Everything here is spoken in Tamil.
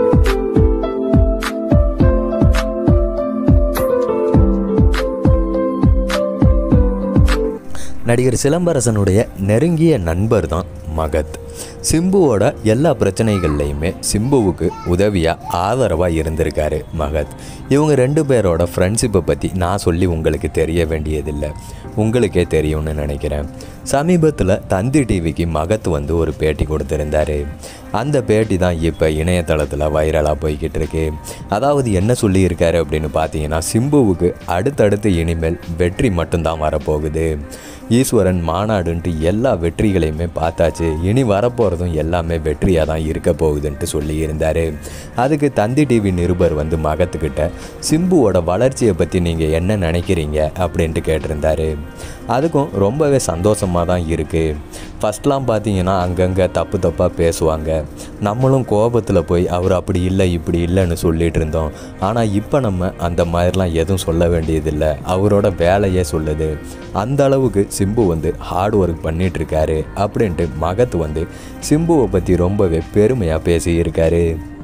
நடிகர் சிலம்பரசனுடைய நெருங்கிய நண்பர் தான் மகத் சிம்புவோட எல்லா பிரச்சனைகள்லையுமே சிம்புவுக்கு உதவியாக ஆதரவாக இருந்திருக்காரு மகத் இவங்க ரெண்டு பேரோட ஃப்ரெண்ட்ஷிப்பை பற்றி நான் சொல்லி உங்களுக்கு தெரிய வேண்டியதில்லை உங்களுக்கே தெரியும்னு நினைக்கிறேன் சமீபத்தில் தந்தி டிவிக்கு மகத் வந்து ஒரு பேட்டி கொடுத்துருந்தாரு அந்த பேட்டி தான் இப்போ இணையதளத்தில் வைரலாக போய்கிட்டு இருக்கு அதாவது என்ன சொல்லியிருக்காரு அப்படின்னு பார்த்தீங்கன்னா சிம்புவுக்கு அடுத்தடுத்து இனிமேல் வெற்றி மட்டும்தான் வரப்போகுது ஈஸ்வரன் மாநாடுன்ட்டு எல்லா வெற்றிகளையுமே பார்த்தாச்சு இனி வரப்போகிறதும் எல்லாமே வெற்றியாக தான் இருக்க போகுதுன்ட்டு சொல்லியிருந்தார் அதுக்கு தந்தி டிவி நிருபர் வந்து மகத்துக்கிட்ட சிம்புவோட வளர்ச்சியை பற்றி நீங்கள் என்ன நினைக்கிறீங்க அப்படின்ட்டு கேட்டிருந்தாரு அதுக்கும் ரொம்பவே சந்தோஷமாக தான் இருக்குது ஃபஸ்ட்லாம் பார்த்தீங்கன்னா அங்கங்கே தப்பு தப்பாக பேசுவாங்க நம்மளும் கோபத்தில் போய் அவர் அப்படி இல்லை இப்படி இல்லைன்னு சொல்லிட்டு இருந்தோம் ஆனால் இப்போ நம்ம அந்த மாதிரிலாம் எதுவும் சொல்ல வேண்டியதில்லை அவரோட வேலையே சொல்லுது அந்த அளவுக்கு சிம்பு வந்து ஹார்ட் ஒர்க் பண்ணிட்டு இருக்காரு அப்படின்ட்டு மகத் வந்து சிம்புவை பற்றி ரொம்பவே பெருமையாக பேசியிருக்காரு